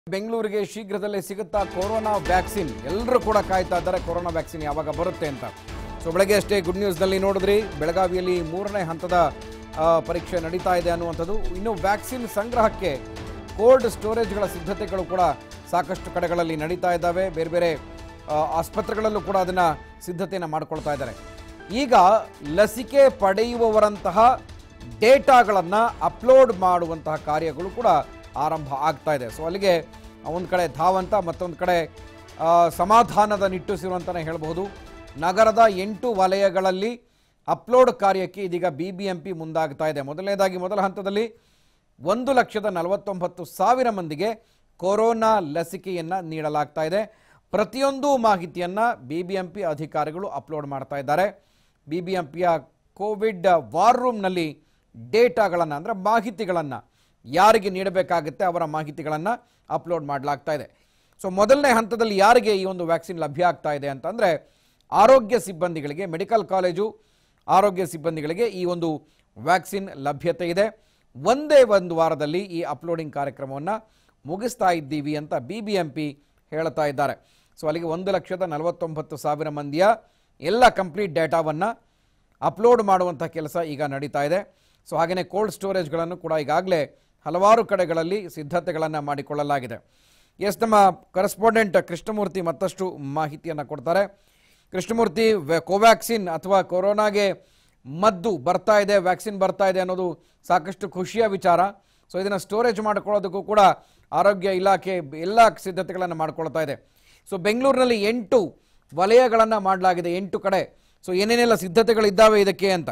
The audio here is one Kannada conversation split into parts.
ಬೆಂಗಳೂರಿಗೆ ಶೀಘ್ರದಲ್ಲೇ ಸಿಗುತ್ತಾ ಕೊರೋನಾ ವ್ಯಾಕ್ಸಿನ್ ಎಲ್ಲರೂ ಕೂಡ ಕಾಯ್ತಾ ಇದ್ದಾರೆ ಕೊರೋನಾ ವ್ಯಾಕ್ಸಿನ್ ಯಾವಾಗ ಬರುತ್ತೆ ಅಂತ ಸೊ ಬೆಳಗ್ಗೆ ಅಷ್ಟೇ ಗುಡ್ ನ್ಯೂಸ್ನಲ್ಲಿ ನೋಡಿದ್ರಿ ಬೆಳಗಾವಿಯಲ್ಲಿ ಮೂರನೇ ಹಂತದ ಆ, ಪರೀಕ್ಷೆ ನಡೀತಾ ಇದೆ ಅನ್ನುವಂಥದ್ದು ಇನ್ನು ವ್ಯಾಕ್ಸಿನ್ ಸಂಗ್ರಹಕ್ಕೆ ಕೋಲ್ಡ್ ಸ್ಟೋರೇಜ್ಗಳ ಸಿದ್ಧತೆಗಳು ಕೂಡ ಸಾಕಷ್ಟು ಕಡೆಗಳಲ್ಲಿ ನಡೀತಾ ಇದ್ದಾವೆ ಬೇರೆ ಬೇರೆ ಆ, ಆಸ್ಪತ್ರೆಗಳಲ್ಲೂ ಕೂಡ ಅದನ್ನು ಸಿದ್ಧತೆಯನ್ನು ಮಾಡ್ಕೊಳ್ತಾ ಇದ್ದಾರೆ ಈಗ ಲಸಿಕೆ ಪಡೆಯುವವರಂತಹ ಡೇಟಾಗಳನ್ನು ಅಪ್ಲೋಡ್ ಮಾಡುವಂತಹ ಕಾರ್ಯಗಳು ಕೂಡ ಆರಂಭ ಆಗ್ತಾ ಇದೆ ಸೊ ಅಲ್ಲಿಗೆ ಒಂದು ಕಡೆ ಧಾವಂತ ಮತ್ತೊಂದು ಕಡೆ ಆ, ಸಮಾಧಾನದ ನಿಟ್ಟುಸಿರು ಅಂತಲೇ ಹೇಳಬಹುದು ನಗರದ ಎಂಟು ವಲಯಗಳಲ್ಲಿ ಅಪ್ಲೋಡ್ ಕಾರ್ಯಕ್ಕೆ ಇದೀಗ ಬಿ ಬಿ ಎಂ ಪಿ ಮುಂದಾಗ್ತಾ ಇದೆ ಮೊದಲನೇದಾಗಿ ಮೊದಲ ಹಂತದಲ್ಲಿ ಒಂದು ಲಕ್ಷದ ನಲವತ್ತೊಂಬತ್ತು ಸಾವಿರ ಮಂದಿಗೆ ಕೊರೋನಾ ಲಸಿಕೆಯನ್ನು ನೀಡಲಾಗ್ತಾ ಇದೆ ಪ್ರತಿಯೊಂದು ಮಾಹಿತಿಯನ್ನು ಬಿ ಬಿ ಎಂ ಪಿ ಅಧಿಕಾರಿಗಳು ಅಪ್ಲೋಡ್ ಮಾಡ್ತಾ ಇದ್ದಾರೆ ಬಿ ಬಿ ಎಂ ಪಿಯ ಕೋವಿಡ್ ವಾರ್ ರೂಮ್ನಲ್ಲಿ ಡೇಟಾಗಳನ್ನು ಅಂದರೆ ಮಾಹಿತಿಗಳನ್ನು ಯಾರಿಗೆ ನೀಡಬೇಕಾಗುತ್ತೆ ಅವರ ಮಾಹಿತಿಗಳನ್ನು ಅಪ್ಲೋಡ್ ಮಾಡಲಾಗ್ತಾ ಇದೆ ಸೊ ಮೊದಲನೇ ಹಂತದಲ್ಲಿ ಯಾರಿಗೆ ಈ ಒಂದು ವ್ಯಾಕ್ಸಿನ್ ಲಭ್ಯ ಆಗ್ತಾ ಇದೆ ಅಂತಂದರೆ ಆರೋಗ್ಯ ಸಿಬ್ಬಂದಿಗಳಿಗೆ ಮೆಡಿಕಲ್ ಕಾಲೇಜು ಆರೋಗ್ಯ ಸಿಬ್ಬಂದಿಗಳಿಗೆ ಈ ಒಂದು ವ್ಯಾಕ್ಸಿನ್ ಲಭ್ಯತೆ ಇದೆ ಒಂದೇ ಒಂದು ವಾರದಲ್ಲಿ ಈ ಅಪ್ಲೋಡಿಂಗ್ ಕಾರ್ಯಕ್ರಮವನ್ನು ಮುಗಿಸ್ತಾ ಇದ್ದೀವಿ ಅಂತ ಬಿ ಬಿ ಎಂ ಪಿ ಹೇಳ್ತಾ ಇದ್ದಾರೆ ಸೊ ಅಲ್ಲಿಗೆ ಒಂದು ಲಕ್ಷದ ನಲವತ್ತೊಂಬತ್ತು ಸಾವಿರ ಮಂದಿಯ ಎಲ್ಲ ಕಂಪ್ಲೀಟ್ ಡೇಟಾವನ್ನು ಅಪ್ಲೋಡ್ ಮಾಡುವಂಥ ಕೆಲಸ ಈಗ ನಡೀತಾ ಇದೆ ಸೊ ಹಾಗೆಯೇ ಕೋಲ್ಡ್ ಸ್ಟೋರೇಜ್ಗಳನ್ನು ಕೂಡ ಈಗಾಗಲೇ ಹಲವಾರು ಕಡೆಗಳಲ್ಲಿ ಸಿದ್ಧತೆಗಳನ್ನು ಮಾಡಿಕೊಳ್ಳಲಾಗಿದೆ ಎಸ್ ನಮ್ಮ ಕರೆಸ್ಪಾಂಡೆಂಟ್ ಕೃಷ್ಣಮೂರ್ತಿ ಮತ್ತಷ್ಟು ಮಾಹಿತಿಯನ್ನು ಕೊಡ್ತಾರೆ ಕೃಷ್ಣಮೂರ್ತಿ ವ್ಯ- ಕೋವ್ಯಾಕ್ಸಿನ್ ಅಥವಾ ಕೊರೋನಾಗೆ ಮದ್ದು ಬರ್ತಾ ಇದೆ ವ್ಯಾಕ್ಸಿನ್ ಬರ್ತಾ ಇದೆ ಅನ್ನೋದು ಸಾಕಷ್ಟು ಖುಷಿಯ ವಿಚಾರ ಸೊ ಇದನ್ನು ಸ್ಟೋರೇಜ್ ಮಾಡ್ಕೊಳ್ಳೋದಕ್ಕೂ ಕೂಡ ಆರೋಗ್ಯ ಇಲಾಖೆ ಎಲ್ಲ ಸಿದ್ಧತೆಗಳನ್ನು ಮಾಡ್ಕೊಳ್ತಾ ಇದೆ ಸೊ ಬೆಂಗಳೂರಿನಲ್ಲಿ ಎಂಟು ವಲಯಗಳನ್ನು ಮಾಡಲಾಗಿದೆ ಎಂಟು ಕಡೆ ಸೊ ಏನೇನೆಲ್ಲ ಸಿದ್ಧತೆಗಳಿದ್ದಾವೆ ಇದಕ್ಕೆ ಅಂತ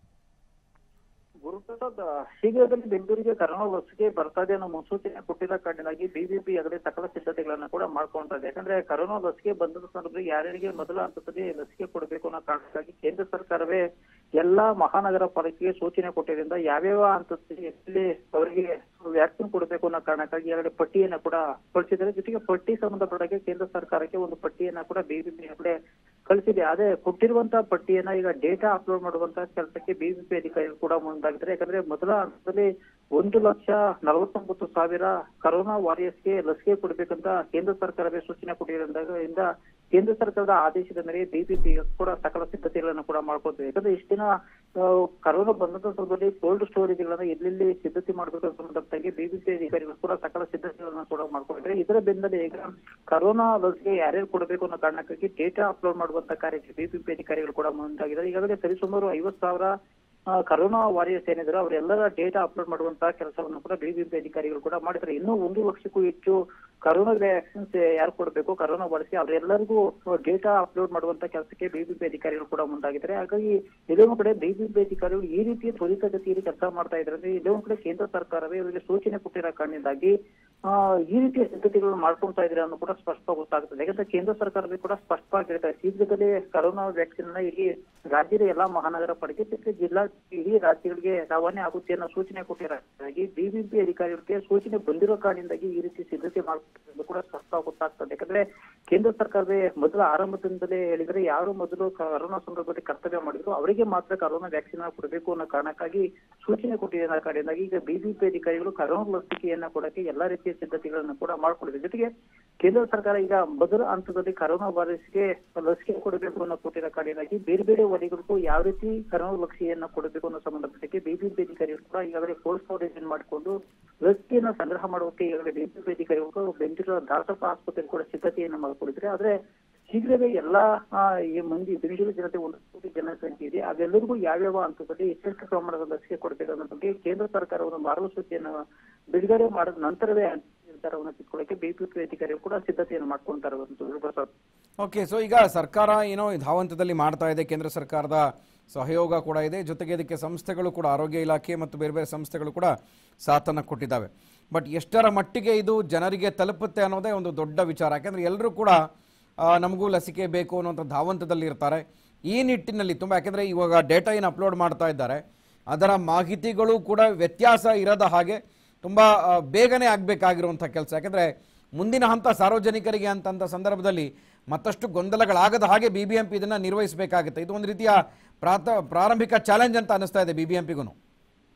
ಗುರುಪ್ರಸಾದ್ ಶೀಘ್ರದಲ್ಲಿ ಬೆಂಗಳೂರಿಗೆ ಕರೋನಾ ಲಸಿಕೆ ಬರ್ತಾ ಇದೆ ಅನ್ನೋ ಮುನ್ಸೂಚನೆ ಕೊಟ್ಟಿದ್ದ ಕಾರಣವಾಗಿ ಬಿಬಿಪಿ ಆಗಲೇ ಸಕಲ ಸಿದ್ಧತೆಗಳನ್ನ ಕೂಡ ಮಾಡ್ಕೊಂತಾ ಇದೆ ಯಾಕಂದ್ರೆ ಕರೋನಾ ಲಸಿಕೆ ಬಂದ ಸಂದರ್ಭದಲ್ಲಿ ಯಾರ್ಯಾರಿಗೆ ಮೊದಲ ಹಂತದಲ್ಲಿ ಲಸಿಕೆ ಕೊಡಬೇಕು ಅನ್ನೋ ಕಾರಣಕ್ಕಾಗಿ ಕೇಂದ್ರ ಸರ್ಕಾರವೇ ಎಲ್ಲಾ ಮಹಾನಗರ ಪಾಲಿಕೆಗೆ ಸೂಚನೆ ಕೊಟ್ಟಿದ್ದರಿಂದ ಯಾವ್ಯಾವ ಹಂತದಲ್ಲಿ ಎಲ್ಲಿ ಅವರಿಗೆ ವ್ಯಾಕ್ಸಿನ್ ಕೊಡಬೇಕು ಅನ್ನೋ ಕಾರಣಕ್ಕಾಗಿ ಎರಡು ಪಟ್ಟಿಯನ್ನ ಕೂಡ ಕಳಿಸಿದ್ದಾರೆ ಜೊತೆಗೆ ಪಟ್ಟಿ ಸಂಬಂಧಪಟ್ಟಾಗೆ ಕೇಂದ್ರ ಸರ್ಕಾರಕ್ಕೆ ಒಂದು ಪಟ್ಟಿಯನ್ನ ಕೂಡ ಬಿಬಿಪಿ ಆಗಲೇ ಕಳಿಸಿದೆ ಅದೇ ಕೊಟ್ಟಿರುವಂತಹ ಪಟ್ಟಿಯನ್ನ ಈಗ ಡೇಟಾ ಅಪ್ಲೋಡ್ ಮಾಡುವಂತಹ ಕೆಲಸಕ್ಕೆ ಬಿಬಿಪಿ ಅಧಿಕಾರಿಗಳು ಕೂಡ ಮುಂದಾಗಿದ್ದಾರೆ ಯಾಕಂದ್ರೆ ಮೊದಲ ಹಂತದಲ್ಲಿ ಒಂದು ಲಕ್ಷ ನಲವತ್ತೊಂಬತ್ತು ಸಾವಿರ ಕರೋನಾ ವಾರಿಯರ್ಸ್ಗೆ ಲಸಿಕೆ ಕೊಡಬೇಕಂತ ಕೇಂದ್ರ ಸರ್ಕಾರವೇ ಸೂಚನೆ ಕೊಟ್ಟಿರೋದ್ರಿಂದ ಕೇಂದ್ರ ಸರ್ಕಾರದ ಆದೇಶದ ಮೇರೆಗೆ ಬಿಬಿಪಿ ಕೂಡ ಸಕಲ ಸಿದ್ಧತೆಗಳನ್ನು ಕೂಡ ಮಾಡ್ಕೊಳ್ತೇವೆ ಯಾಕಂದ್ರೆ ಇಷ್ಟು ದಿನ ಆ, ಕರೋನಾ ಬಂದಂತ ಸಂದರ್ಭದಲ್ಲಿ ಕೋಲ್ಡ್ ಸ್ಟೋರೇಜ್ಗಳನ್ನ ಎಲ್ಲೆಲ್ಲಿ ಸಿದ್ಧತೆ ಮಾಡಬೇಕು ಅಂತ ಸಂಬಂಧಪಟ್ಟಾಗಿ ಬಿಬಿಪಿ ಅಧಿಕಾರಿಗಳು ಕೂಡ ಸಕಲ ಸಿದ್ಧತೆಗಳನ್ನ ಕೂಡ ಮಾಡ್ಕೊಂಡಿದ್ದಾರೆ ಇದರ ಬೆನ್ನಲ್ಲೇ ಈಗ ಕರೋನಾ ಲಸಿಕೆ ಯಾರ್ಯಾರು ಕೊಡಬೇಕು ಅನ್ನೋ ಕಾರಣಕ್ಕಾಗಿ ಡೇಟಾ ಅಪ್ಲೋಡ್ ಮಾಡುವಂತ ಕಾರ್ಯಕ್ಕೆ ಬಿಬಿಪಿ ಅಧಿಕಾರಿಗಳು ಕೂಡ ಮುಂದಾಗಿದ್ದಾರೆ ಈಗಾಗಲೇ ಸರಿಸುಮಾರು ಐವತ್ತು ಸಾವಿರ ಆ, ಕರೋನಾ ವಾರಿಯರ್ಸ್ ಏನಿದ್ರು ಅವರೆಲ್ಲರ ಡೇಟಾ ಅಪ್ಲೋಡ್ ಮಾಡುವಂತಹ ಕೆಲಸವನ್ನು ಕೂಡ ಬಿಬಿಎಂಪಿ ಅಧಿಕಾರಿಗಳು ಕೂಡ ಮಾಡಿದ್ದಾರೆ ಇನ್ನೂ ಒಂದು ಲಕ್ಷಕ್ಕೂ ಹೆಚ್ಚು ಕರೋನಾ ವ್ಯಾಕ್ಸಿನ್ಸ್ ಯಾರು ಕೊಡಬೇಕು ಕರೋನಾ ಬಳಸಿ ಅವರೆಲ್ಲರಿಗೂ ಡೇಟಾ ಅಪ್ಲೋಡ್ ಮಾಡುವಂತ ಕೆಲಸಕ್ಕೆ ಬಿಬಿಪಿ ಅಧಿಕಾರಿಗಳು ಕೂಡ ಮುಂದಾಗಿದ್ದಾರೆ ಹಾಗಾಗಿ ಇದೊಂದು ಕಡೆ ಬಿಬಿಪಿ ಅಧಿಕಾರಿಗಳು ಈ ರೀತಿಯ ತ್ವರಿತಗತಿಯಲ್ಲಿ ಕೆಲಸ ಮಾಡ್ತಾ ಇದ್ದಾರೆ ಅಂದ್ರೆ ಇದೊಂದು ಕಡೆ ಕೇಂದ್ರ ಸರ್ಕಾರವೇ ಇವರಿಗೆ ಸೂಚನೆ ಕೊಟ್ಟಿರೋ ಕಾರಣದಿಂದಾಗಿ ಆ, ಈ ರೀತಿಯ ಸಿದ್ಧತೆಗಳನ್ನು ಮಾಡ್ಕೊಂತಾ ಇದ್ರೆ ಅನ್ನೋ ಕೂಡ ಸ್ಪಷ್ಟವಾಗಿ ಗೊತ್ತಾಗ್ತದೆ ಯಾಕಂದ್ರೆ ಕೇಂದ್ರ ಸರ್ಕಾರವೇ ಕೂಡ ಸ್ಪಷ್ಟವಾಗಿ ಹೇಳ್ತಾರೆ ಶೀಘ್ರದಲ್ಲೇ ಕರೋನಾ ವ್ಯಾಕ್ಸಿನ್ ನ ಇಡೀ ರಾಜ್ಯದ ಎಲ್ಲಾ ಮಹಾನಗರ ಪಾಲಿಕೆ ಜೊತೆಗೆ ಜಿಲ್ಲಾ ಇಡೀ ರಾಜ್ಯಗಳಿಗೆ ರವಾನೆ ಆಗುತ್ತೆ ಅನ್ನೋ ಸೂಚನೆ ಕೊಟ್ಟಿರೋದಾಗಿ ಬಿಬಿಪಿ ಅಧಿಕಾರಿಗಳಿಗೆ ಸೂಚನೆ ಬಂದಿರೋ ಕಾರಣದಿಂದಾಗಿ ಈ ರೀತಿ ಸಿದ್ಧತೆ ಮಾಡ್ಕೊಂಡು ಕೂಡ ಸ್ಪಷ್ಟವಾಗಿ ಗೊತ್ತಾಗ್ತದೆ ಯಾಕಂದ್ರೆ ಕೇಂದ್ರ ಸರ್ಕಾರವೇ ಮೊದಲ ಆರಂಭದಿಂದಲೇ ಹೇಳಿದ್ರೆ ಯಾರು ಮೊದಲು ಕರೋನಾ ಸಂದರ್ಭದಲ್ಲಿ ಕರ್ತವ್ಯ ಮಾಡಿದ್ರು ಅವರಿಗೆ ಮಾತ್ರ ಕರೋನಾ ವ್ಯಾಕ್ಸಿನ್ ಕೊಡಬೇಕು ಅನ್ನೋ ಕಾರಣಕ್ಕಾಗಿ ಸೂಚನೆ ಕೊಟ್ಟಿದೆ ಅನ್ನೋ ಕಾರಣದಿಂದಾಗಿ ಈಗ ಬಿಬಿಪಿ ಅಧಿಕಾರಿಗಳು ಕರೋನಾ ಲಸಿಕೆಯನ್ನ ಕೊಡಕ್ಕೆ ಎಲ್ಲಾ ರೀತಿಯ ಸಿದ್ಧತೆಗಳನ್ನು ಕೂಡ ಮಾಡ್ಕೊಂಡಿದೆ ಜೊತೆಗೆ ಕೇಂದ್ರ ಸರ್ಕಾರ ಈಗ ಮೊದಲ ಹಂತದಲ್ಲಿ ಕರೋನಾ ವೈರಸ್ಗೆ ಲಸಿಕೆ ಕೊಡಬೇಕು ಅನ್ನೋ ಕೊಟ್ಟಿರೋ ಕಾರಣದಿಂದಾಗಿ ಬೇರೆ ಬೇರೆ ವಲಯಗಳಿಗೂ ಯಾವ ರೀತಿ ಕರೋನಾ ಲಸಿಕೆಯನ್ನ ಕೊಡಬೇಕು ಅನ್ನೋ ಸಂಬಂಧಪಟ್ಟಕ್ಕೆ ಬಿಬಿಪಿ ಅಧಿಕಾರಿಗಳು ಕೂಡ ಈಗಾಗಲೇ ಕೋಲ್ಡ್ ಸ್ಟೋರೇಜ್ ಮಾಡಿಕೊಂಡು ಲಸಿಕೆಯನ್ನ ಸಂಗ್ರಹ ಮಾಡೋಕೆ ಈಗಾಗಲೇ ಬಿಬಿಪಿ ಅಧಿಕಾರಿಗಳು ಬೆಂಗಳೂರು ದಾಸಪ್ಪ ಆಸ್ಪತ್ರೆ ಕೂಡ ಸಿದ್ಧತೆಯನ್ನ ಮಾಡ್ಕೊಂಡಿದ್ರೆ ಆದ್ರೆ ಶೀಘ್ರವೇ ಎಲ್ಲಾ ಆ, ಈ ಮಂದಿ ಬೆಂಗಳೂರು ಜನತೆ ಒಂದು ಕೋಟಿ ಜನಸಂಖ್ಯೆ ಇದೆ ಅವೆಲ್ಲರಿಗೂ ಯಾವ್ಯಾವ ಹಂತದಲ್ಲಿ ಎಷ್ಟೆಷ್ಟು ಪ್ರಮಾಣದ ಲಸಿಕೆ ಕೊಡಬೇಕು ಅನ್ನೋ ಬಗ್ಗೆ ಕೇಂದ್ರ ಸರ್ಕಾರ ಒಂದು ಮಾರ್ಗಸೂಚಿಯನ್ನು ಬಿಡುಗಡೆ ಮಾಡಿದ ನಂತರವೇ ನಿರ್ಧಾರವನ್ನು ತೆಗೆದುಕೊಳ್ಳಕ್ಕೆ ಬಿಪಿಪಿ ಅಧಿಕಾರಿಗಳು ಕೂಡ ಸಿದ್ಧತೆಯನ್ನು ಮಾಡ್ಕೊಂತಾರೆ ಪ್ರಸಾದ್ ಓಕೆ ಸೊ ಈಗ ಸರ್ಕಾರ ಏನೋ ಈ ಧಾವಂತದಲ್ಲಿ ಮಾಡ್ತಾ ಇದೆ ಕೇಂದ್ರ ಸರ್ಕಾರದ ಸಹಯೋಗ ಕೂಡ ಇದೆ ಜೊತೆಗೆ ಇದಕ್ಕೆ ಸಂಸ್ಥೆಗಳು ಕೂಡ ಆರೋಗ್ಯ ಇಲಾಖೆ ಮತ್ತು ಬೇರೆ ಬೇರೆ ಸಂಸ್ಥೆಗಳು ಕೂಡ ಸಾಥನ್ನು ಕೊಟ್ಟಿದ್ದಾವೆ ಬಟ್ ಎಷ್ಟರ ಮಟ್ಟಿಗೆ ಇದು ಜನರಿಗೆ ತಲುಪುತ್ತೆ ಅನ್ನೋದೇ ಒಂದು ದೊಡ್ಡ ವಿಚಾರ ಯಾಕೆಂದರೆ ಎಲ್ಲರೂ ಕೂಡ ಆ, ನಮಗೂ ಲಸಿಕೆ ಬೇಕು ಅನ್ನುವಂಥ ಧಾವಂತದಲ್ಲಿ ಇರ್ತಾರೆ ಈ ನಿಟ್ಟಿನಲ್ಲಿ ತುಂಬ ಯಾಕೆಂದರೆ ಇವಾಗ ಡೇಟಾ ಏನು ಅಪ್ಲೋಡ್ ಮಾಡ್ತಾ ಇದ್ದಾರೆ ಅದರ ಮಾಹಿತಿಗಳು ಕೂಡ ವ್ಯತ್ಯಾಸ ಇರದ ಹಾಗೆ ತುಂಬ ಆ, ಬೇಗನೆ ಆಗಬೇಕಾಗಿರುವಂಥ ಕೆಲಸ ಯಾಕೆಂದರೆ ಮುಂದಿನ ಹಂತ ಸಾರ್ವಜನಿಕರಿಗೆ ಅಂತಂಥ ಸಂದರ್ಭದಲ್ಲಿ ಮತ್ತಷ್ಟು ಗೊಂದಲಗಳಾಗದ ಹಾಗೆ ಬಿ ಬಿ ಎಂ ಪಿ ಇದನ್ನು ನಿರ್ವಹಿಸಬೇಕಾಗುತ್ತೆ ಇದು ಒಂದು ರೀತಿಯ ಪ್ರಾತ ಪ್ರಾರಂಭಿಕ ಚಾಲೆಂಜ್ ಅಂತ ಅನಿಸ್ತಾ ಇದೆ ಬಿ ಬಿ ಎಂ ಪಿಗೂ ಆ,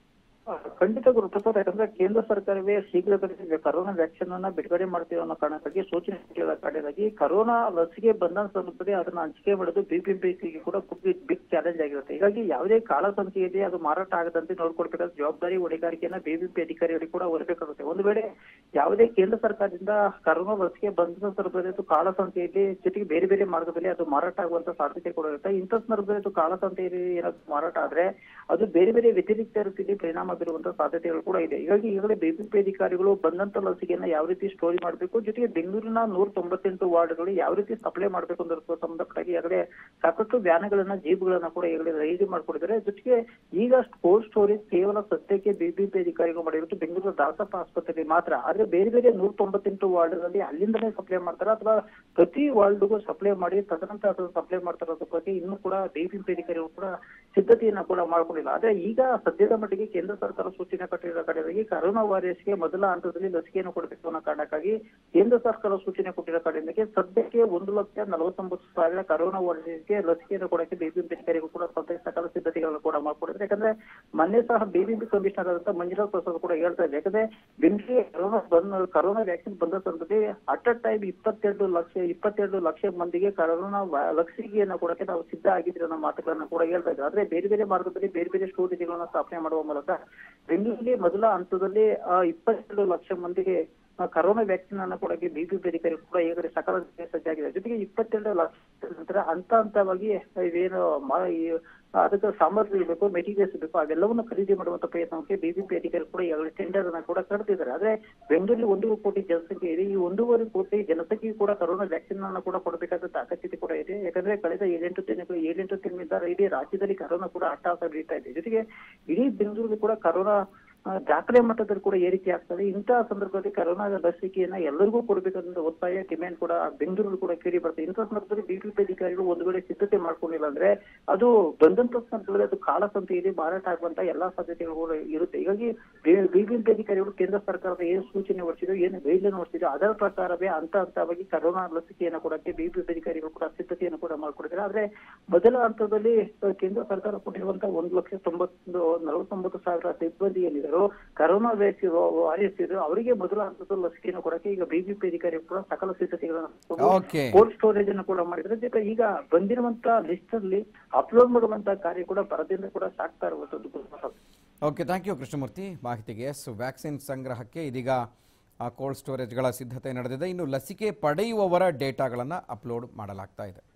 ಖಂಡಿತ ಗುರುಪ್ರಸಾದ್ ಯಾಕಂದ್ರೆ ಕೇಂದ್ರ ಸರ್ಕಾರವೇ ಶೀಘ್ರದಲ್ಲೇ ಕರೋನಾ ವ್ಯಾಕ್ಸಿನ್ ಅನ್ನ ಬಿಡುಗಡೆ ಮಾಡ್ತೀವಿ ಅನ್ನೋ ಕಾರಣಕ್ಕಾಗಿ ಸೂಚನೆ ನೀಡಿದ ಕಾರಣಕ್ಕಾಗಿ ಕರೋನಾ ಲಸಿಕೆ ಬಂದ ಸಂದರ್ಭದಲ್ಲಿ ಅದನ್ನ ಹಂಚಿಕೆ ಮಾಡೋದು ಬಿಬಿಎಂಪಿಗೆ ಕೂಡ ಬಿಗ್ ಚಾಲೆಂಜ್ ಆಗಿರುತ್ತೆ ಹೀಗಾಗಿ ಯಾವುದೇ ಕಾಳಸಂಖ್ಯೆಯಲ್ಲಿ ಅದು ಮಾರಾಟ ಆಗದಂತೆ ನೋಡ್ಕೊಳ್ಬೇಕಾದ ಜವಾಬ್ದಾರಿ ಹೊಣೆಗಾರಿಕೆಯನ್ನ ಬಿಬಿಎಂಪಿ ಅಧಿಕಾರಿಗಳಿಗೆ ಕೂಡ ಹೊರಬೇಕಾಗುತ್ತೆ ಒಂದು ವೇಳೆ ಯಾವುದೇ ಕೇಂದ್ರ ಸರ್ಕಾರದಿಂದ ಕರೋನಾ ಲಸಿಕೆ ಬಂದ ಸಂದರ್ಭದಲ್ಲಿ ಅದು ಕಾಳಸಂಖ್ಯೆಯಲ್ಲಿ ಜೊತೆಗೆ ಬೇರೆ ಬೇರೆ ಮಾರ್ಗದಲ್ಲಿ ಅದು ಮಾರಾಟ ಆಗುವಂತ ಸಾಧ್ಯತೆ ಕೂಡ ಇರುತ್ತೆ ಇಂಥ ಸಂದರ್ಭದಲ್ಲಿ ಅದು ಕಾಳಸಂಖ್ಯೆಯಲ್ಲಿ ಏನಾದ್ರು ಮಾರಾಟ ಆದ್ರೆ ಅದು ಬೇರೆ ಬೇರೆ ವ್ಯತಿರಿಕ್ತ ರೀತಿಯಲ್ಲಿ ಪರಿಣಾಮ ಬೀರುವಂತ ಸಾಧ್ಯತೆಗಳು ಕೂಡ ಇದೆ ಹೀಗಾಗಿ ಈಗಲೇ ಬಿಬಿಎಂಪಿ ಅಧಿಕಾರಿಗಳು ಬಂದಂತ ಲಸಿಕೆಯನ್ನ ಯಾವ ರೀತಿ ಸ್ಟೋರಿ ಮಾಡಬೇಕು ಜೊತೆಗೆ ಬೆಂಗಳೂರಿನ ನೂರ ತೊಂಬತ್ತೆಂಟು ವಾರ್ಡ್ಗಳು ಯಾವ ರೀತಿ ಸಪ್ಲೈ ಮಾಡಬೇಕು ಅನ್ನೋದಕ್ಕೆ ಸಂಬಂಧಪಟ್ಟಾಗಿ ಈಗಲೇ ಸಾಕಷ್ಟು ವ್ಯಾನ್ಗಳನ್ನ ಜೀಬ್ಗಳನ್ನ ಕೂಡ ಈಗಲೇ ರೆಡಿ ಮಾಡ್ಕೊಂಡಿದ್ದಾರೆ ಜೊತೆಗೆ ಈಗ ಕೋಲ್ಡ್ ಸ್ಟೋರೇಜ್ ಕೇವಲ ಸದ್ಯಕ್ಕೆ ಬಿಬಿಎಂಪಿ ಅಧಿಕಾರಿಗಳು ಮಾಡಿರೋದು ಬೆಂಗಳೂರು ದಾಸಪ್ಪ ಆಸ್ಪತ್ರೆಯಲ್ಲಿ ಮಾತ್ರ ಆದ್ರೆ ಬೇರೆ ಬೇರೆ ನೂರ ತೊಂಬತ್ತೆಂಟು ವಾರ್ಡ್ಗಳಲ್ಲಿ ಅಲ್ಲಿಂದನೇ ಸಪ್ಲೈ ಮಾಡ್ತಾರೆ ಅಥವಾ ಪ್ರತಿ ವಾರ್ಡ್ಗೂ ಸಪ್ಲೈ ಮಾಡಿ ತದನಂತರ ಅದು ಸಪ್ಲೈ ಮಾಡ್ತಾರೋದ್ರ ಬಗ್ಗೆ ಇನ್ನೂ ಕೂಡ ಬಿಬಿಎಂಪಿ ಅಧಿಕಾರಿಗಳು ಕೂಡ ಸಿದ್ಧತೆಯನ್ನ ಕೂಡ ಮಾಡ್ಕೊಂಡಿಲ್ಲ ಆದ್ರೆ ಈಗ ಸದ್ಯದ ಮಟ್ಟಿಗೆ ಕೇಂದ್ರ ಸರ್ಕಾರ ಸೂಚನೆ ಕೊಟ್ಟಿರೋ ಕಡೆಯಾಗಿ ಕರೋನಾ ವಾರಿಯರ್ಸ್ಗೆ ಮೊದಲ ಹಂತದಲ್ಲಿ ಲಸಿಕೆಯನ್ನು ಕೊಡಬೇಕು ಅನ್ನೋ ಕಾರಣಕ್ಕಾಗಿ ಕೇಂದ್ರ ಸರ್ಕಾರ ಸೂಚನೆ ಕೊಟ್ಟಿರೋ ಕಡೆಯಿಂದಕ್ಕೆ ಸದ್ಯಕ್ಕೆ ಒಂದು ಲಕ್ಷ ನಲವತ್ತೊಂಬತ್ತು ಸಾವಿರ ಕರೋನಾ ವಾರಿಯರ್ಸ್ಗೆ ಲಸಿಕೆಯನ್ನು ಕೊಡಕ್ಕೆ ಬಿಬಿಎಂಪಿ ಅಧಿಕಾರಿಗಳು ಕೂಡ ಸದ್ಯ ಸಕಲ ಸಿದ್ಧತೆಗಳನ್ನು ಕೂಡ ಮಾಡ್ಕೊಂಡಿದ್ದಾರೆ ಯಾಕಂದ್ರೆ ಮೊನ್ನೆ ಸಹ ಬಿಬಿಎಂಪಿ ಕಮಿಷನರ್ ಆದಂತ ಮಂಜುನಾಥ್ ಪ್ರಸಾದ್ ಕೂಡ ಹೇಳ್ತಾ ಇದ್ದಾರೆ ಯಾಕಂದ್ರೆ ಬೆಂಗಳೂರಿಗೆ ಕರೋನಾ ಬಂದ ಕರೋನಾ ವ್ಯಾಕ್ಸಿನ್ ಬಂದ ಸಂದರ್ಭದಲ್ಲಿ ಅಟ್ ಅ ಟೈಮ್ ಇಪ್ಪತ್ತೆರಡು ಲಕ್ಷ ಇಪ್ಪತ್ತೆರಡು ಲಕ್ಷ ಮಂದಿಗೆ ಕರೋನಾ ವ- ಲಸಿಕೆಯನ್ನು ಕೊಡಕ್ಕೆ ನಾವು ಸಿದ್ಧ ಆಗಿದ್ರೆ ಅನ್ನೋ ಮಾತುಗಳನ್ನ ಕೂಡ ಹೇಳ್ತಾ ಇದ್ದಾರೆ ಆದ್ರೆ ಬೇರೆ ಬೇರೆ ಮಾರ್ಗದಲ್ಲಿ ಬೇರೆ ಬೇರೆ ಸ್ಟೋರೇಜ್ಗಳನ್ನ ಸ್ಥಾಪನೆ ಮಾಡುವ ಮೂಲಕ ಬೆಂಗಳೂರಲ್ಲಿ ಮೊದಲ ಹಂತದಲ್ಲಿ ಆ, ಇಪ್ಪತ್ತೆರಡು ಲಕ್ಷ ಮಂದಿಗೆ ಆ, ಕರೋನಾ ವ್ಯಾಕ್ಸಿನ್ ಅನ್ನು ಕೊಡಕ್ಕೆ ಬಿಬಿಎಂಪಿ ಅಧಿಕಾರಿಗಳು ಕೂಡ ಈಗಲೇ ಸಕಲ ಸಜ್ಜಾಗಿದೆ ಜೊತೆಗೆ ಇಪ್ಪತ್ತೆರಡು ಲಕ್ಷ ನಂತರ ಹಂತ ಹಂತವಾಗಿ ಇವೇನು ಮ- ಈ ಅದಕ್ಕೆ ಸಾಮಗ್ರಿ ಬೇಕು ಮೆಟೀರಿಯಲ್ಸ್ ಬೇಕು ಅವೆಲ್ಲವನ್ನು ಖರೀದಿ ಮಾಡುವಂತ ಪ್ರಯತ್ನಕ್ಕೆ ಬಿಬಿಪಿ ಅಧಿಕಾರಿ ಕೂಡ ಈಗಾಗಲೇ ಟೆಂಡರ್ ಅನ್ನ ಕೂಡ ಕರೆದಿದ್ದಾರೆ ಆದ್ರೆ ಬೆಂಗಳೂರಲ್ಲಿ ಒಂದೂವರೆ ಕೋಟಿ ಜನಸಂಖ್ಯೆ ಇದೆ ಈ ಒಂದೂವರೆ ಕೋಟಿ ಜನಸಂಖ್ಯೆಗೆ ಕೂಡ ಕರೋನಾ ವ್ಯಾಕ್ಸಿನ್ ಅನ್ನ ಕೂಡ ಕೊಡಬೇಕಾದ ಅಗತ್ಯತೆ ಕೂಡ ಇದೆ ಯಾಕಂದ್ರೆ ಕಳೆದ ಏಳೆಂಟು ದಿನಗಳು ಏಳೆಂಟು ದಿನದಿಂದ ಇಡೀ ರಾಜ್ಯದಲ್ಲಿ ಕರೋನಾ ಕೂಡ ಅಟ್ಟಾಸ ಬೀಳ್ತಾ ಇದೆ ಜೊತೆಗೆ ಇಡೀ ಬೆಂಗಳೂರಲ್ಲಿ ಕೂಡ ಕರೋನಾ ಆ, ದಾಖಲೆ ಮಟ್ಟದಲ್ಲಿ ಕೂಡ ಏರಿಕೆ ಆಗ್ತದೆ ಇಂತಹ ಸಂದರ್ಭದಲ್ಲಿ ಕರೋನಾ ಲಸಿಕೆಯನ್ನ ಎಲ್ಲರಿಗೂ ಕೊಡಬೇಕಂತ ಒತ್ತಾಯ ಡಿಮ್ಯಾಂಡ್ ಕೂಡ ಬೆಂಗಳೂರು ಕೂಡ ಕೇಳಿ ಬರ್ತದೆ ಇಂತಹ ಸಂದರ್ಭದಲ್ಲಿ ಬಿಬಿಪಿ ಅಧಿಕಾರಿಗಳು ಒಂದು ವೇಳೆ ಸಿದ್ಧತೆ ಮಾಡ್ಕೊಂಡಿಲ್ಲ ಅಂದ್ರೆ ಅದು ಬಂದಂತ ಸಂದರ್ಭದಲ್ಲಿ ಅದು ಕಾಳಸಂತೆಯಲ್ಲಿ ಮಾರಾಟ ಆಗುವಂತ ಎಲ್ಲಾ ಸಾಧ್ಯತೆಗಳು ಕೂಡ ಇರುತ್ತೆ ಹೀಗಾಗಿ ಬಿಬಿಎಂಪಿ ಅಧಿಕಾರಿಗಳು ಕೇಂದ್ರ ಸರ್ಕಾರದ ಏನು ಸೂಚನೆ ಹೊರಡಿಸಿದ್ರು ಏನು ಗೈಡ್ಲೈನ್ ಹೊರಡಿಸಿದ್ರು ಅದರ ಪ್ರಕಾರವೇ ಹಂತ ಹಂತವಾಗಿ ಕರೋನಾ ಲಸಿಕೆಯನ್ನು ಕೊಡಕ್ಕೆ ಬಿಬಿಎಂಪಿ ಅಧಿಕಾರಿಗಳು ಕೂಡ ಸಿದ್ಧತೆಯನ್ನು ಕೂಡ ಮಾಡ್ಕೊಂಡಿದ್ದಾರೆ ಆದ್ರೆ ಮೊದಲ ಹಂತದಲ್ಲಿ ಆ, ಕೇಂದ್ರ ಸರ್ಕಾರ ಕೊಟ್ಟಿರುವಂತಹ ಒಂದು ಲಕ್ಷ ತೊಂಬತ್ತೊಂದು ನಲವತ್ತೊಂಬತ್ತು ಸಾವಿರ ಸಿಬ್ಬಂದಿ ಏನಿದಾರೋ ಕರೋನಾ ವ್ಯಾಕ್ಸಿನ್ ವಾರಿಯರ್ಸ್ ಇದ್ರು ಅವರಿಗೆ ಮೊದಲ ಹಂತದ ಲಸಿಕೆಯನ್ನು ಕೊಡಕ್ಕೆ ಈಗ ಬಿಬಿಪಿ ಅಧಿಕಾರಿಗಳು ಕೂಡ ಸಕಲ ಸಿದ್ಧತೆಗಳನ್ನು ಓಕೆ ಕೋಲ್ಡ್ ಸ್ಟೋರೇಜ್ ಅನ್ನು ಕೂಡ ಮಾಡಿದ್ರೆ ಜೊತೆ ಈಗ ಬಂದಿರುವಂತ ಲಿಸ್ಟ್ ಅಲ್ಲಿ ಅಪ್ಲೋಡ್ ಮಾಡುವಂತ ಕಾರ್ಯ ಕೂಡ ಬರದಿಂದ ಕೂಡ ಸಾಕ್ತಾ ಇರುವಂತದ್ದು Guruprasad. Okay thank you Krishnamurthy ಮಾಹಿತಿಗೆ ಎಸ್ ವ್ಯಾಕ್ಸಿನ್ ಸಂಗ್ರಹಕ್ಕೆ ಇದೀಗ ಕೋಲ್ಡ್ ಸ್ಟೋರೇಜ್ಗಳ ಸಿದ್ಧತೆ ನಡೆದಿದೆ ಇನ್ನು ಲಸಿಕೆ ಪಡೆಯುವವರ ಡೇಟಾಗಳನ್ನು ಅಪ್ಲೋಡ್ ಮಾಡಲಾಗ್ತಾ ಇದೆ